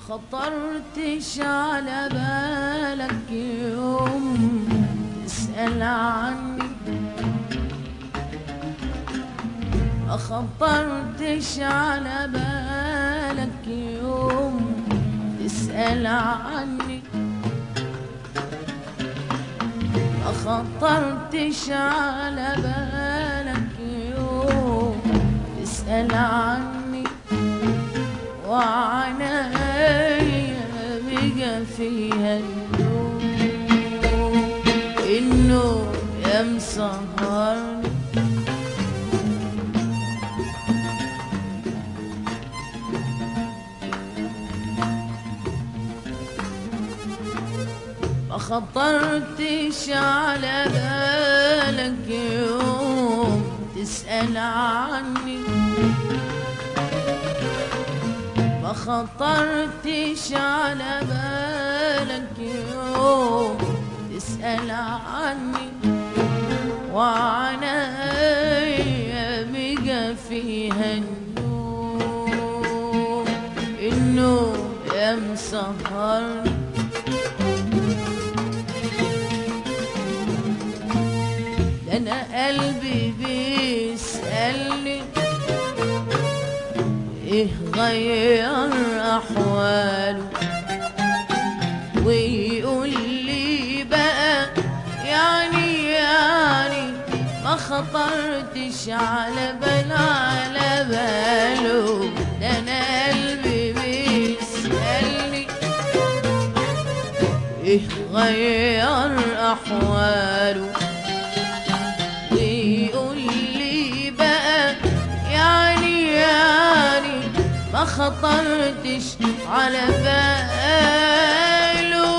خطرتش على بالك يوم تسأل عني ما خطرتش على بالك يوم تسأل عني ما خطرتش على بالك يوم تسأل عني وعنايا بقى فيها النوم النوم يا مسهرني ما خطرتش على بالك يوم تسأل عني ما خطرتش على بالك يوم تسأل عني وعنايا بقى فيها النوم النوم يا مسهرني ده انا قلبي بيسألني ايه غير احواله ويقول لي بقى يعني يعني ما خطرتش على بال على باله ده انا قلبي بيسألني ايه غير احواله ويقول لي بقى يعني يعني ما خطرتش على باله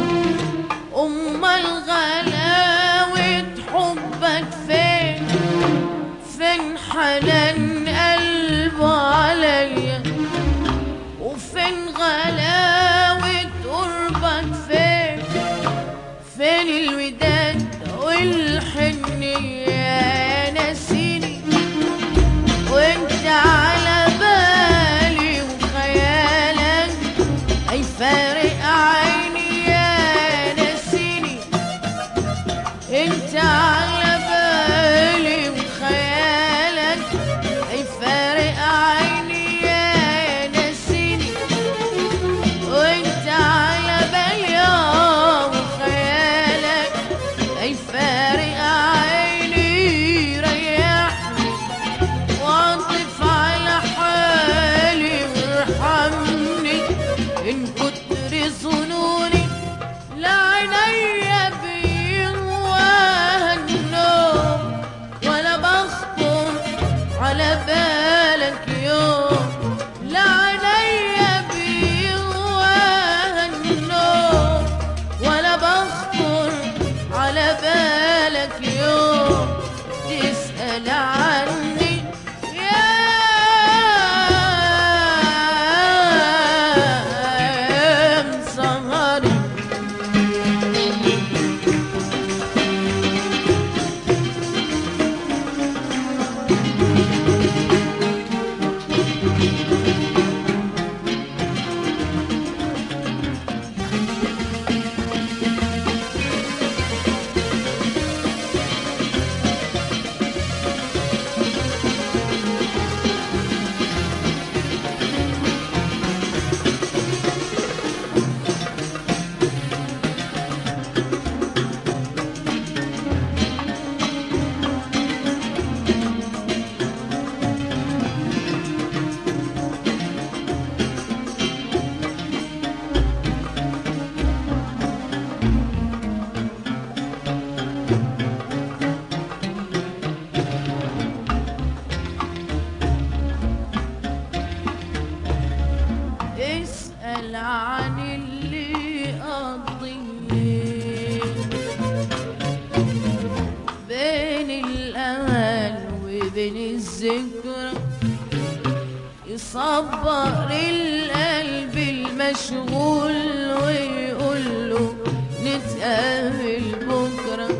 امال غلاوة حبك فين فين حنان قلبه عليا وفين غلاوة قربك فين فين الوداد والحنية يا ناسيني وانت على بالي وخيالك اي فارق عيني يا ناسيني انت على بالي وخيالك اي فارق عيني يا ناسيني وانت على بالي وخيالك اي فارق عيني ريحني واعطف على حالي وارحمني ان كتر ظنوني لا عينيا بيهواها النوم ولا بخطر على بالك يوم لا عينيا بيهواها النوم ولا بخطر على بالك يوم تسأل عني يا مسهري اسأل عن اللي قضيه بين الأمل وبين الذكرى يصبر القلب المشغول ويقول له نتقابل بكره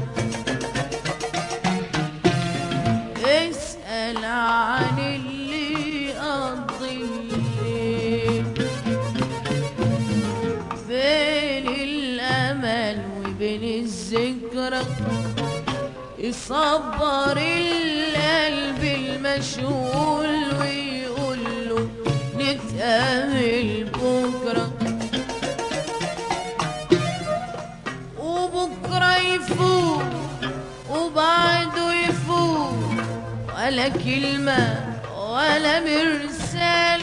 اسأل عن اللي قضيه بين الذكرى يصبر القلب المشغول ويقول له نتقابل بكره وبكره يفوق وبعده يفوق ولا كلمة ولا مرسال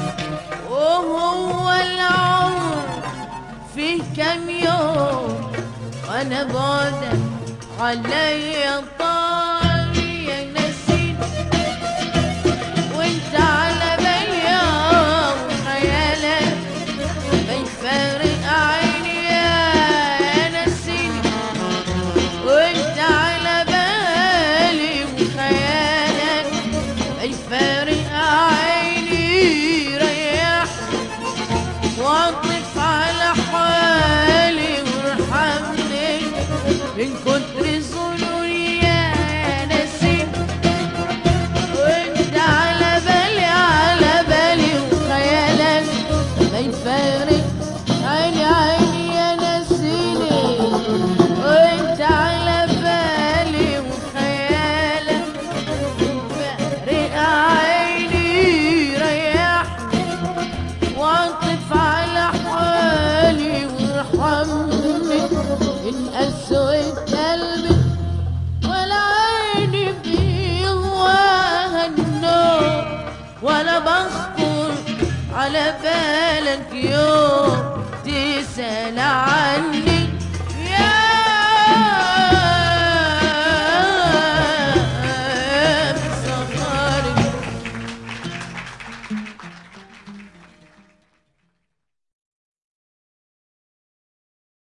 وهو العمر فيه كام يوم وانا بعدك عليا طال يا نسيت وانت على بالي وخيالك ما يفارق عيني يا نسيت وانت على بالي وخيالك ما يفارق عيني ريح واطف على حالي وارحمني من كتر ظنوني يا نسيم وانت على بالي على بالي وخيالك ما يفارق عيني عيني يا نسيني وانت على بالي وخيالك فارق عيني ريحني واعطف على حالي وارحمني ان اسود قلبي ولا عيني بيغواها النوم ولا بخطر على بالك يوم تسأل عني